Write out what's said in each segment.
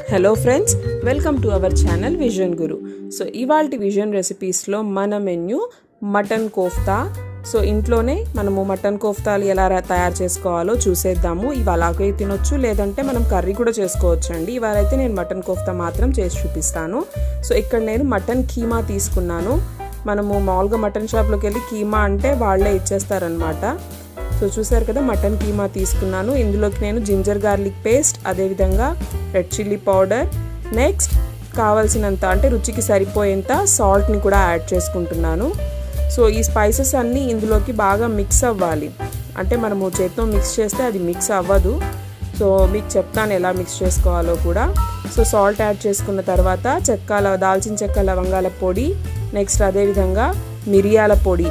hello friends welcome to our channel vision Guru so ఇవాళ vision రెసిపీస్లో మన మెన్యూ మటన్ కోఫ్తా సో ఇంట్లోనే మనము మటన్ కోఫ్తాలు ఎలా రా- తయారు చేసుకోవాలో చూసేద్దాము ఇవి అలాగే తినొచ్చు లేదంటే మనం కర్రీ కూడా చేసుకోవచ్చు అండి ఇవాళ అయితే నేను మటన్ కోఫ్తా మాత్రం చేసి చూపిస్తాను సో ఇక్కడ నేను మటన్ కీమా తీసుకున్నాను మనము మామూలుగా మటన్ షాప్లోకి వెళ్ళి కీమా అంటే వాళ్ళే ఇచ్చేస్తారనమాట సో చూసారు కదా మటన్ కీమా తీసుకున్నాను ఇందులోకి నేను జింజర్ గార్లిక్ పేస్ట్ అదేవిధంగా రెడ్ చిల్లీ పౌడర్ నెక్స్ట్ కావాల్సినంత అంటే రుచికి సరిపోయేంత సాల్ట్ని కూడా యాడ్ చేసుకుంటున్నాను సో ఈ స్పైసెస్ అన్నీ ఇందులోకి బాగా మిక్స్ అవ్వాలి అంటే మనము చేత్తో మిక్స్ చేస్తే అది మిక్స్ అవ్వదు సో మీకు చెప్తాను ఎలా మిక్స్ చేసుకోవాలో కూడా సో సాల్ట్ యాడ్ చేసుకున్న తర్వాత చెక్క లవ- దాల్చిన చెక్క లవంగాల పొడి నెక్స్ట్ అదేవిధంగా మిరియాల పొడి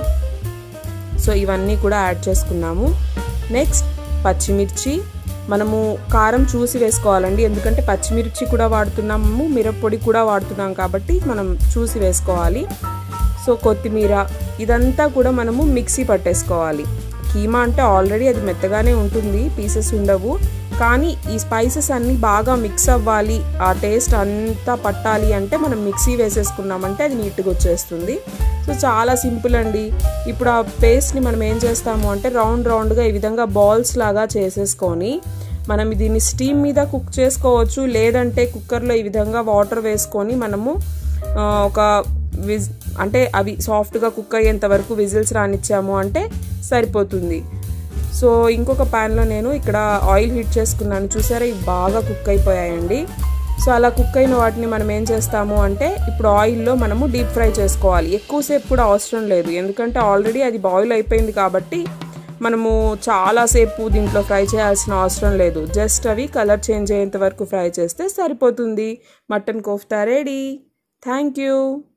సో ఇవన్నీ కూడా యాడ్ చేసుకున్నాము నెక్స్ట్ పచ్చిమిర్చి మనము కారం చూసి వేసుకోవాలండి ఎందుకంటే పచ్చిమిర్చి కూడా వాడుతున్నాము మిరప్పొడి కూడా వాడుతున్నాం కాబట్టి మనం చూసి వేసుకోవాలి సో కొత్తిమీర ఇదంతా కూడా మనము మిక్సీ పట్టేసుకోవాలి కీమా అంటే ఆల్రెడీ అది మెత్తగానే ఉంటుంది పీసెస్ ఉండవు కానీ ఈ స్పైసెస్ అన్నీ బాగా మిక్స్ అవ్వాలి ఆ టేస్ట్ అంతా పట్టాలి అంటే మనం మిక్సీ వేసేసుకున్నామంటే అది నీట్గా వచ్చేస్తుంది సో చాలా సింపుల్ అండి ఇప్పుడు ఆ పేస్ట్ని మనం ఏం చేస్తాము అంటే రౌండ్ రౌండ్గా ఈ విధంగా బాల్స్ లాగా చేసేసుకొని మనం దీన్ని స్టీమ్ మీద కుక్ చేసుకోవచ్చు లేదంటే కుక్కర్లో ఈ విధంగా వాటర్ వేసుకొని మనము ఆ, ఒక విజ్ అంటే అవి సాఫ్ట్గా కుక్ అయ్యేంత వరకు విజిల్స్ రానిచ్చాము అంటే సరిపోతుంది సో ఇంకొక ప్యాన్లో నేను ఇక్కడ ఆయిల్ హీట్ చేసుకున్నాను చూసారా ఇవి బాగా కుక్ అయిపోయాయండి సో అలా కుక్ అయిన వాటిని మనం ఏం చేస్తాము అంటే ఇప్పుడు ఆయిల్లో మనము డీప్ ఫ్రై చేసుకోవాలి ఎక్కువసేపు కూడా అవసరం లేదు ఎందుకంటే ఆల్రెడీ అది బాయిల్ అయిపోయింది కాబట్టి మనము చాలాసేపు దీంట్లో ఫ్రై చేయాల్సిన అవసరం లేదు జస్ట్ అవి కలర్ చేంజ్ అయ్యేంత వరకు ఫ్రై చేస్తే సరిపోతుంది mutton kofta ready thank you